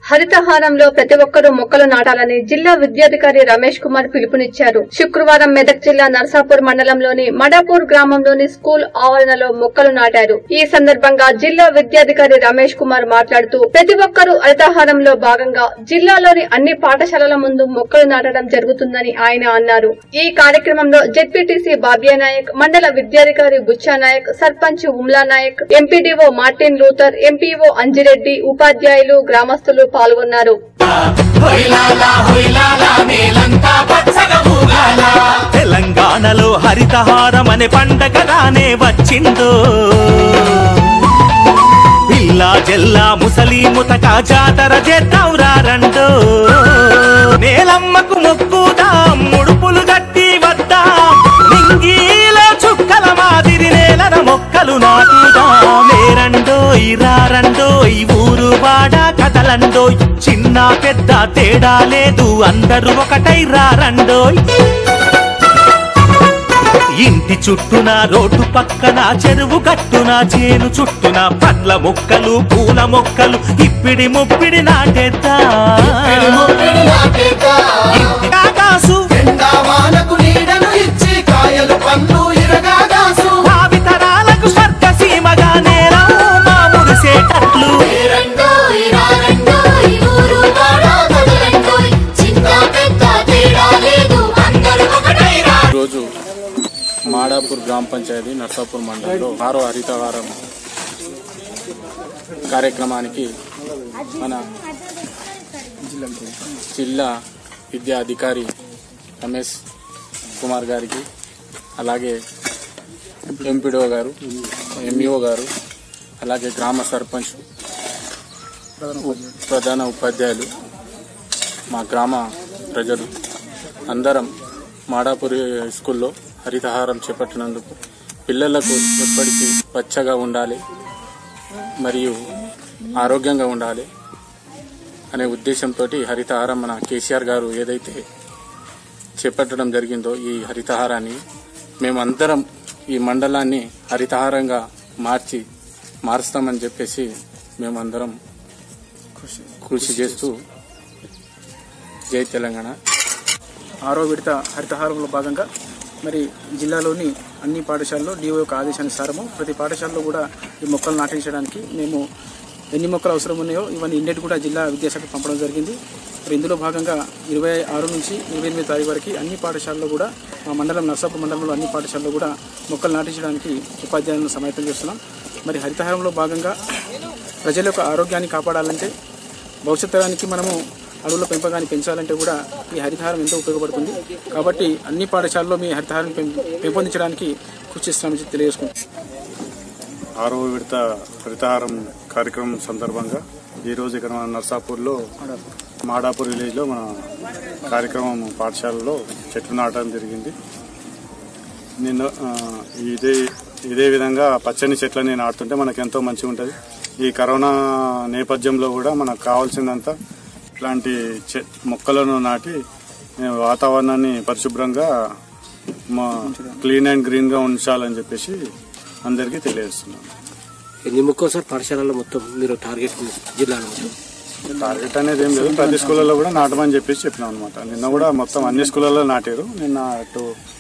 హరితహారంలో ప్రతి ఒక్కరూ మొక్కలు నాటాలని జిల్లా విద్యాధికారి రమేష్ కుమార్ పిలుపునిచ్చారు శుక్రవారం మెదక్ జిల్లా నర్సాపూర్ మండలంలోని మడాపూర్ గ్రామంలోని స్కూల్ ఆవరణలో మొక్కలు నాటారు ఈ సందర్భంగా జిల్లా విద్యాధికారి రమేష్ కుమార్ మాట్లాడుతూ ప్రతి ఒక్కరూ హరితహారంలో భాగంగా జిల్లాలోని అన్ని పాఠశాలల ముందు మొక్కలు నాటడం జరుగుతుందని ఆయన అన్నారు ఈ కార్యక్రమంలో జెడ్పీటీసీ బాబ్యా నాయక్ మండల విద్యాధికారి బుచ్చా Naik sarpanch ఉమ్లా Naik MPDO Martin Luther MPO Anji Reddy ఉపాధ్యాయులు గ్రామస్తులు పాల్గొన్నారు తెలంగాణలో హరితహారం అనే పండగ రానే వచ్చిందో పిల్లా జల్లా ముసలి ముతక జాతర చేద్దాం రారండో నేలమ్మకు మొక్కుదాం ముడుపులు గట్టి వద్దాం నింగిలో చుక్కల మాదిరి నేలన మొక్కలు నాటుదాం నేరండో రారండో ఈ ఊరు వాడ కదలండో చిన్న పెద్ద తేడా లేదు అందరూ ఒకటై రారండోయ్ ఇంటి చుట్టూన రోడ్డు పక్కన చెరువు గట్టున చేను చుట్టూన పండ్ల మొక్కలు పూల మొక్కలు ఇప్పిడి ముప్పిడి నాటేద్దా ఇంటి ఆకాసు వానకు నీడను ఇచ్చి కాయలు పండ్లు ఇరగాదాసు భావితరాలకు స్వర్గ సీమగా నేరం మా మురిసేటట్లు రండోయ్ రారండోయ్ ఊరు వాడ కదలండోయ్ చిన్న పెద్ద తేడా లేదు అందరూ ఒకటై రా ఈరోజు మాడాపూర్ గ్రామ పంచాయతీ నర్సాపూర్ మండలంలో ఆరో హరితహారం కార్యక్రమానికి మన జిల్లా విద్యా అధికారి రమేష్ కుమార్ గారికి అలాగే ఎంపీడో గారు ఎంఈఓ గారు అలాగే గ్రామ సర్పంచ్ ప్రధాన ఉపాధ్యాయులు మా గ్రామ ప్రజలు అందరం మాడాపురి స్కూల్లో హరితహారం చేపట్టినందుకు పిల్లలకు ఎప్పటికీ పచ్చగా ఉండాలి మరియు ఆరోగ్యంగా ఉండాలి అనే ఉద్దేశంతో హరితహారం మన కేసీఆర్ గారు ఏదైతే చేపట్టడం జరిగిందో ఈ హరితహారాన్ని మేమందరం ఈ మండలాన్ని హరితహారంగా మార్చి మారుస్తామని చెప్పేసి మేమందరం కృషి చేస్తూ జై తెలంగాణ ఆరో విడత హరితహారంలో భాగంగా మరి జిల్లాలోని అన్ని పాఠశాలలో డిఓ యొక్క ఆదేశానుసారము ప్రతి పాఠశాలలో కూడా ఈ మొక్కలు నాటించడానికి మేము ఎన్ని మొక్కలు అవసరం ఉన్నాయో ఇవన్నీ ఇండెట్ కూడా జిల్లా విద్యాశాఖ పంపడం జరిగింది మరి ఇందులో భాగంగా ఇరవై ఆరు నుంచి ఇరవై ఎనిమిది తారీఖు వరకు అన్ని పాఠశాలలో కూడా మా మండలం నర్సాపూర్ మండలంలో అన్ని పాఠశాలలో కూడా మొక్కలు నాటించడానికి ఉపాధ్యాయులను సమాయత్తం చేస్తున్నాం మరి హరితహారంలో భాగంగా ప్రజల యొక్క ఆరోగ్యాన్ని కాపాడాలంటే భవిష్యత్ తరానికి మనము అడవుల పెంపకాన్ని పెంచాలంటే కూడా ఈ హరితహారం ఎంతో ఉపయోగపడుతుంది కాబట్టి అన్ని పాఠశాలలో మీ హరితహారం పెం- పెంపొందించడానికి కృషి చేస్తామని తెలియజేసుకుంటాం ఆరవ విడత హరితహారం కార్యక్రమం సందర్భంగా ఈరోజు ఇక్కడ మన నర్సాపూర్లో మాడాపూర్ విలేజ్లో మన కార్యక్రమం పాఠశాలలో చెట్లు నాటడం జరిగింది నిన్న ఆ, ఇదే ఇదే విధంగా పచ్చని చెట్లని నాటుతుంటే మనకు ఎంతో మంచిగా ఉంటుంది ఈ కరోనా నేపథ్యంలో కూడా మనకు కావాల్సిందంతా ఇట్లాంటి చె మొక్కలను నాటి ఏ, వాతావరణాన్ని పరిశుభ్రంగా మా క్లీన్ అండ్ గ్రీన్గా ఉంచాలని చెప్పేసి అందరికీ తెలియజేస్తున్నాను ఎన్ని మొక్కలు సార్ పాఠశాలలో మొత్తం మీరు టార్గెట్ జిల్లాలో మొత్తం టార్గెట్ అనేది ఏం లేదు ప్రతి స్కూళ్ళలో కూడా నాటమని చెప్పేసి చెప్పినాం అనమాట నిన్న కూడా మొత్తం అన్ని స్కూళ్ళలో నాటారు నిన్న అటు